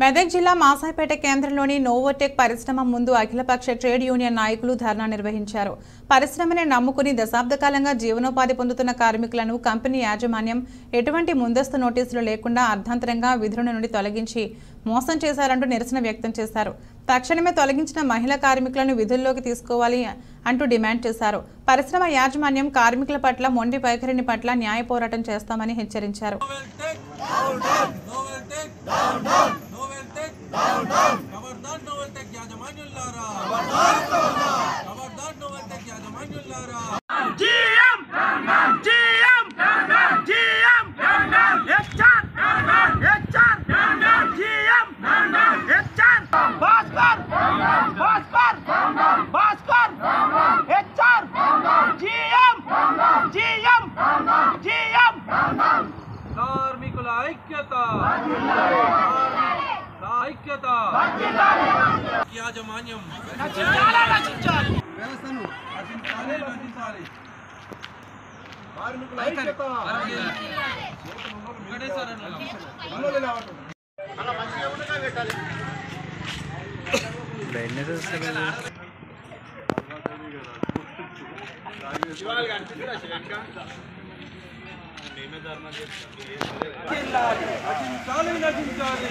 మెదక్ జిల్లా మాసాయిపేట కేంద్రంలోని నోవోటెక్ పరిశ్రమ ముందు అఖిలపక్ష ట్రేడ్ యూనియన్ నాయకులు ధర్నా నిర్వహించారు పరిశ్రమని నమ్ముకుని దశాబ్ద కాలంగా జీవనోపాధి పొందుతున్న కార్మికులను కంపెనీ యాజమాన్యం ఎటువంటి ముందస్తు నోటీసులు లేకుండా అర్ధాంతరంగా విధుల నుండి తొలగించి మోసం చేశారంటూ నిరసన వ్యక్తం చేశారు తక్షణమే తొలగించిన మహిళా కార్మికులను విధుల్లోకి తీసుకోవాలి అంటూ డిమాండ్ చేశారు పరిశ్రమ యాజమాన్యం కార్మికుల పట్ల మొండి వైఖరిని పట్ల న్యాయ పోరాటం చేస్తామని హెచ్చరించారు Novel Tech, down, down. Novel Tech, down, down. ఖబర్దార్ Novel Tech యాజమాన్యులారా. ఖబర్దార్ Novel Tech యాజమాన్యులారా. GM! GM! GM! HR! HR! GM! HR! Bhaskar Bhaskar Bhaskar HR! GM! GM! GM! కార్మికుల ఐక్యత కార్మికుల ఐక్యత యాజమాన్యం చాలా రచించాలి రచించాలి రచించాలి ఒకటే సార్ అన్నాం. రచించాలి రచించాలి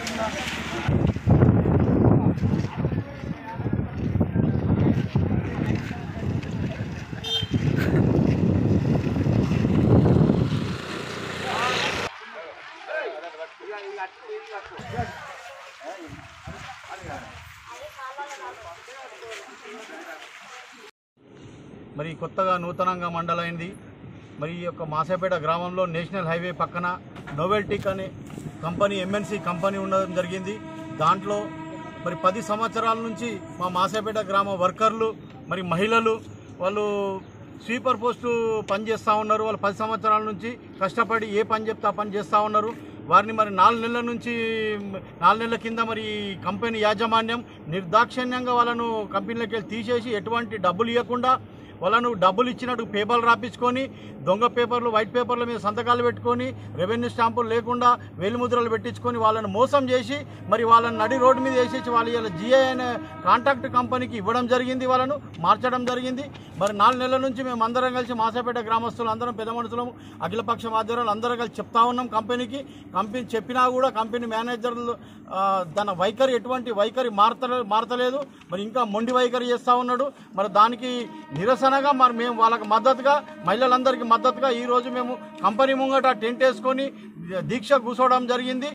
మరి కొత్తగా నూతనంగా మండలైంది మరి ఈ యొక్క మాసేపేట గ్రామంలో నేషనల్ హైవే పక్కన నోవెల్టిక్ అనే కంపెనీ ఎంఎన్సి కంపెనీ ఉండడం జరిగింది దాంట్లో మరి పది సంవత్సరాల నుంచి మా మాసేపేట గ్రామ వర్కర్లు మరి మహిళలు వాళ్ళు స్వీపర్ పోస్టు పనిచేస్తూ ఉన్నారు వాళ్ళు పది సంవత్సరాల నుంచి కష్టపడి ఏ పని చెప్తే ఆ పని చేస్తూ ఉన్నారు వారిని మరి నాలుగు నెలల నుంచి నాలుగు నెలల కింద మరి ఈ కంపెనీ యాజమాన్యం నిర్దాక్షిణ్యంగా వాళ్ళను కంపెనీలోకి వెళ్ళి తీసేసి ఎటువంటి డబ్బులు ఇవ్వకుండా వాళ్ళను డబ్బులు ఇచ్చినట్టు పేపర్లు రాపించుకొని దొంగ పేపర్లు వైట్ పేపర్ల మీద సంతకాలు పెట్టుకొని రెవెన్యూ స్టాంపులు లేకుండా వేలిముద్రలు పెట్టించుకొని వాళ్ళని మోసం చేసి మరి వాళ్ళని నడి రోడ్డు మీద వేసేసి వాళ్ళు ఇలా జిఐ అనే కాంట్రాక్ట్ కంపెనీకి ఇవ్వడం జరిగింది వాళ్ళను మార్చడం జరిగింది మరి నాలుగు నెలల నుంచి మేము అందరం కలిసి మాసాపేట గ్రామస్తులు అందరం పెద్ద మనుషులము అఖిలపక్ష ఆధ్వర్యాలు అందరం కలిసి చెప్తా ఉన్నాం కంపెనీకి కంపెనీ చెప్పినా కూడా కంపెనీ మేనేజర్లు ఆ, తన వైఖరి ఎటువంటి వైఖరి మారత మారతలేదు మరి ఇంకా మొండి వైఖరి చేస్తూ ఉన్నాడు మరి దానికి నిరసనగా మరి మేము వాళ్ళకి మద్దతుగా మహిళలందరికీ మద్దతుగా ఈ రోజు మేము కంపెనీ ముంగట టెంట్ వేసుకొని దీక్ష కూర్చోవడం జరిగింది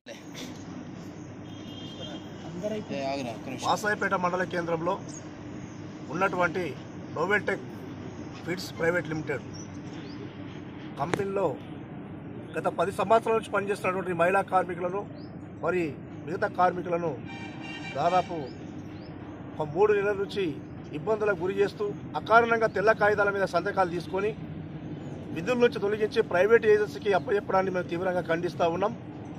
వాసాయిపేట మండల కేంద్రంలో ఉన్నటువంటి నోవెల్టెక్ ఫీడ్స్ ప్రైవేట్ లిమిటెడ్ కంపెనీలో గత పది సంవత్సరాల నుంచి పనిచేస్తున్నటువంటి మహిళా కార్మికులను మరి మిగతా కార్మికులను దాదాపు ఒక మూడు నెలల నుంచి ఇబ్బందులకు గురి చేస్తూ అకారణంగా తెల్ల కాగితాల మీద సంతకాలు తీసుకొని విధుల నుంచి తొలగించి ప్రైవేట్ ఏజెన్సీకి అప్పచెప్పడాన్ని మేము తీవ్రంగా ఖండిస్తూ ఉన్నాం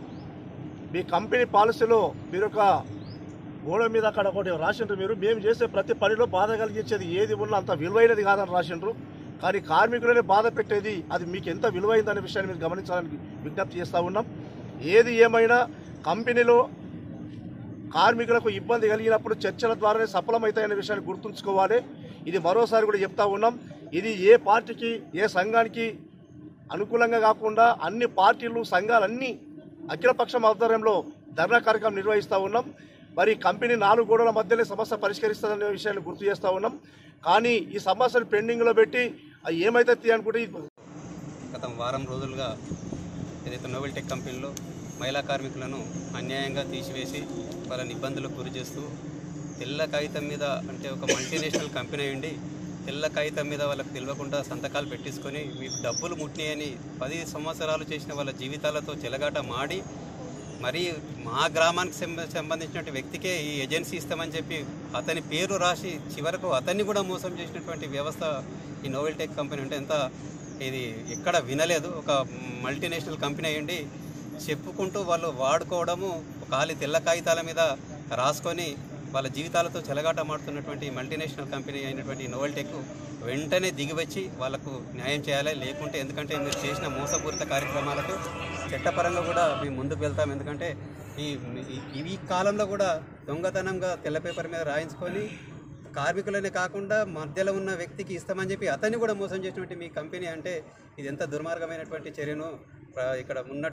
మీ కంపెనీ పాలసీలో మీరు ఒక గోడ మీద అక్కడ ఒకటి రాసిండ్రు మీరు మేము చేసే ప్రతి పనిలో బాధ కలిగించేది ఏది ఉన్నా అంత విలువైనది కాదని రాసిండ్రు కానీ కార్మికులనే బాధ పెట్టేది అది మీకు ఎంత విలువైందనే విషయాన్ని మీరు గమనించాలని విజ్ఞప్తి చేస్తూ ఉన్నాం ఏది ఏమైనా కంపెనీలో కార్మికులకు ఇబ్బంది కలిగినప్పుడు చర్చల ద్వారానే సఫలమవుతాయనే విషయాన్ని గుర్తుంచుకోవాలి ఇది మరోసారి కూడా చెప్తా ఉన్నాం ఇది ఏ పార్టీకి ఏ సంఘానికి అనుకూలంగా కాకుండా అన్ని పార్టీలు సంఘాలన్నీ అఖిలపక్షం ఆధ్వర్యంలో ధర్నా కార్యక్రమం నిర్వహిస్తూ ఉన్నాం మరి కంపెనీ నాలుగు గోడల మధ్యనే సమస్య పరిష్కరిస్తుందనే విషయాన్ని గుర్తు చేస్తూ ఉన్నాం కానీ ఈ సమస్యను పెండింగ్లో పెట్టి అది ఏమైతే అనుకుంటే ఇది గత వారం రోజులుగా ఏదైతే నోవెల్ టెక్ కంపెనీలో మహిళా కార్మికులను అన్యాయంగా తీసివేసి వాళ్ళని ఇబ్బందులకు గురి చేస్తూ తెల్ల కాగితం మీద అంటే ఒక మల్టీనేషనల్ కంపెనీ ఉండి తెల్ల కాగితం మీద వాళ్ళకి తెలియకుండా సంతకాలు పెట్టించుకొని మీకు డబ్బులు ముట్టినాయని పది సంవత్సరాలు చేసిన వాళ్ళ జీవితాలతో చెలగాట మాడి మరి మా గ్రామానికి సంబ- సంబంధించినటువంటి వ్యక్తికే ఈ ఏజెన్సీ ఇస్తామని చెప్పి అతని పేరు రాసి చివరకు అతన్ని కూడా మోసం చేసినటువంటి వ్యవస్థ ఈ నోవెల్ టెక్ కంపెనీ అంటే ఎంత ఇది ఎక్కడ వినలేదు ఒక మల్టీనేషనల్ కంపెనీ అయ్యండి చెప్పుకుంటూ వాళ్ళు వాడుకోవడము ఖాళీ తెల్ల కాగితాల మీద రాసుకొని వాళ్ళ జీవితాలతో చెలగాటమాడుతున్నటువంటి మల్టీనేషనల్ కంపెనీ అయినటువంటి నోవెల్టెక్ వెంటనే దిగివచ్చి వాళ్ళకు న్యాయం చేయాలి లేకుంటే ఎందుకంటే మీరు చేసిన మోసపూరిత కార్యక్రమాలకు చట్టపరంగా కూడా మేము ముందుకు వెళ్తాం ఎందుకంటే ఈ ఈ- ఈ కాలంలో కూడా దొంగతనంగా తెల్ల పేపర్ మీద రాయించుకొని కార్మికులనే కాకుండా మధ్యలో ఉన్న వ్యక్తికి ఇస్తామని చెప్పి అతన్ని కూడా మోసం చేసినటువంటి మీ కంపెనీ అంటే ఇది ఎంత దుర్మార్గమైనటువంటి చర్యను ప్ర- ఇక్కడ ఉన్న